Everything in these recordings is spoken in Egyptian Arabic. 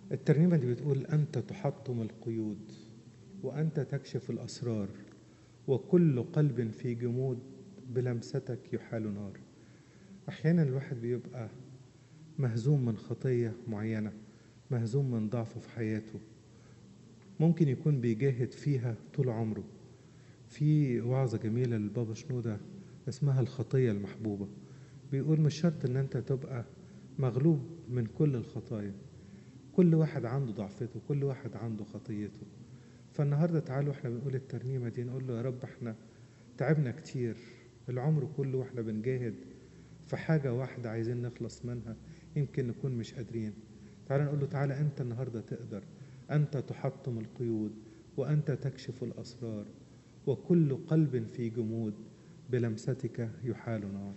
الترنيمة دي بتقول أنت تحطم القيود وأنت تكشف الأسرار وكل قلب في جمود بلمستك يحال نار أحيانا الواحد بيبقى مهزوم من خطية معينة مهزوم من ضعفه في حياته ممكن يكون بيجاهد فيها طول عمره في وعظة جميلة للبابا شنودة اسمها الخطية المحبوبة بيقول مش شرط ان انت تبقى مغلوب من كل الخطايا كل واحد عنده ضعفته كل واحد عنده خطيته فالنهاردة تعالوا احنا بنقول الترنيمة دي نقول له يا رب احنا تعبنا كتير العمر كله واحنا بنجاهد في حاجة واحدة عايزين نخلص منها يمكن نكون مش قادرين تعالى نقول له تعالى انت النهاردة تقدر انت تحطم القيود وانت تكشف الاسرار وكل قلب في جمود بلمستك يحال نار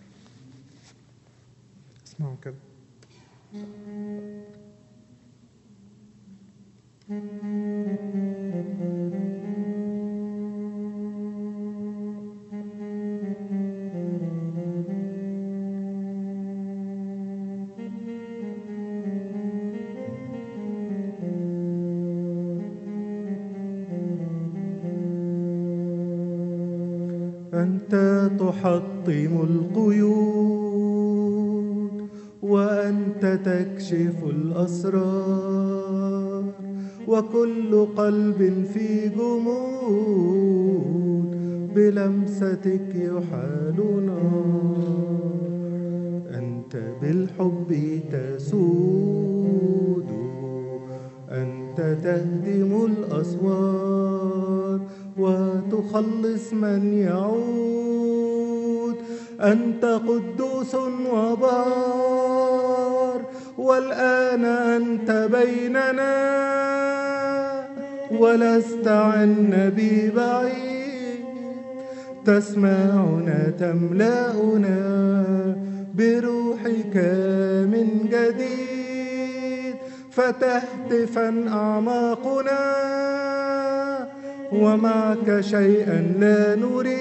اسمعوا كده أنت تحطم القيود وأنت تكشف الأسرار وكل قلب في جمود بلمستك يحال نار أنت بالحب تسود أنت تهدم الأسوار وتخلص من يعود أنت قدوس وبار والآن أنت بيننا ولست عنا ببعيد تسمعنا تملأنا بروحك من جديد فتهتفا أعماقنا ومعك شيئا لا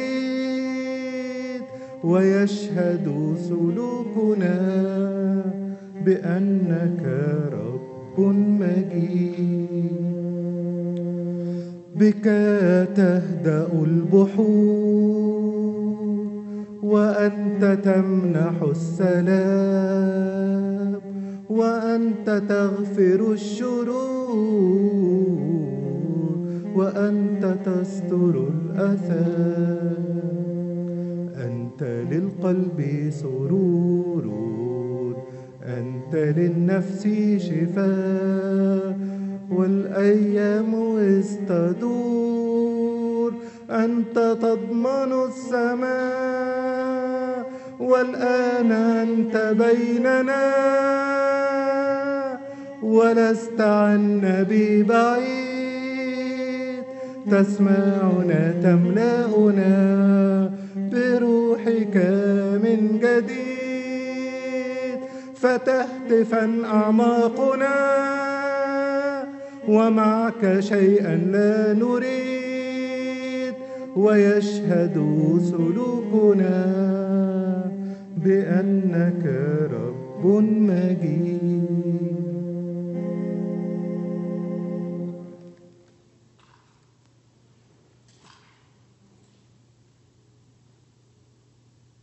نريد ويشهد سلوكنا بأنك رب مجيد بك تهدأ البحور وأنت تمنح السلام وأنت تغفر الشرور وأنت تستر الأثام أنت للقلب سرور أنت للنفس شفاء والأيام استدور أنت تضمن السماء والآن أنت بيننا ولست عنا ببعيد تسمعنا تملأنا بروحك من جديد فتهتفا أعماقنا ومعك شيئا لا نريد ويشهد سلوكنا بأنك رب مجيد